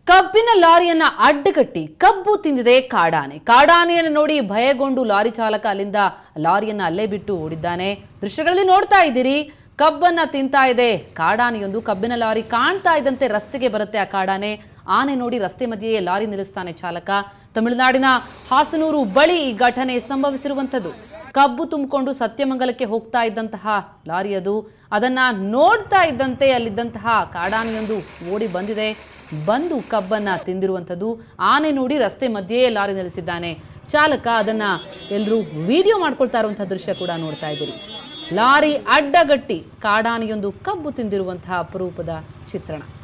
ಕಬ್ಬಿನ ಲಾರಿಯನ್ನ ಅಡ್ಡಗಟ್ಟಿ ಕಬ್ಬು ತಿಂದಿದೆ ಕಾಡಾನೆ ಕಾಡಾನೆಯನ್ನು ನೋಡಿ ಭಯಗೊಂಡು ಲಾರಿ ಚಾಲಕ ಅಲ್ಲಿಂದ ಲಾರಿಯನ್ನ ಅಲ್ಲೇ ಬಿಟ್ಟು ಓಡಿದ್ದಾನೆ ದೃಶ್ಯಗಳಲ್ಲಿ ನೋಡ್ತಾ ಇದ್ದೀರಿ ಕಬ್ಬನ್ನ ತಿಂತಾ ಇದೆ ಕಾಡಾನೆಯೊಂದು ಕಬ್ಬಿನ ಲಾರಿ ಕಾಣ್ತಾ ಇದ್ದಂತೆ ರಸ್ತೆಗೆ ಬರುತ್ತೆ ಆ ಕಾಡಾನೆ ಆನೆ ನೋಡಿ ರಸ್ತೆ ಮಧ್ಯೆಯೇ ಲಾರಿ ನಿಲ್ಲಿಸ್ತಾನೆ ಚಾಲಕ ತಮಿಳುನಾಡಿನ ಹಾಸನೂರು ಬಳಿ ಈ ಘಟನೆ ಸಂಭವಿಸಿರುವಂಥದ್ದು ಕಬ್ಬು ತುಂಬಿಕೊಂಡು ಸತ್ಯಮಂಗಲಕ್ಕೆ ಹೋಗ್ತಾ ಇದ್ದಂತಹ ಲಾರಿ ಅದು ಅದನ್ನ ನೋಡ್ತಾ ಇದ್ದಂತೆ ಅಲ್ಲಿದ್ದಂತಹ ಕಾಡಾನೆಯೊಂದು ಓಡಿ ಬಂದಿದೆ ಬಂದು ಕಬ್ಬನ್ನ ತಿಂದಿರುವಂಥದ್ದು ಆನೆ ನೋಡಿ ರಸ್ತೆ ಮಧ್ಯೆಯೇ ಲಾರಿ ನಿಲ್ಲಿಸಿದ್ದಾನೆ ಚಾಲಕ ಅದನ್ನ ಎಲ್ಲರೂ ವಿಡಿಯೋ ಮಾಡ್ಕೊಳ್ತಾ ಇರುವಂತಹ ದೃಶ್ಯ ಕೂಡ ನೋಡ್ತಾ ಇದ್ದೀರಿ ಲಾರಿ ಅಡ್ಡಗಟ್ಟಿ ಕಾಡಾನೆಯೊಂದು ಕಬ್ಬು ತಿಂದಿರುವಂತಹ ಅಪರೂಪದ ಚಿತ್ರಣ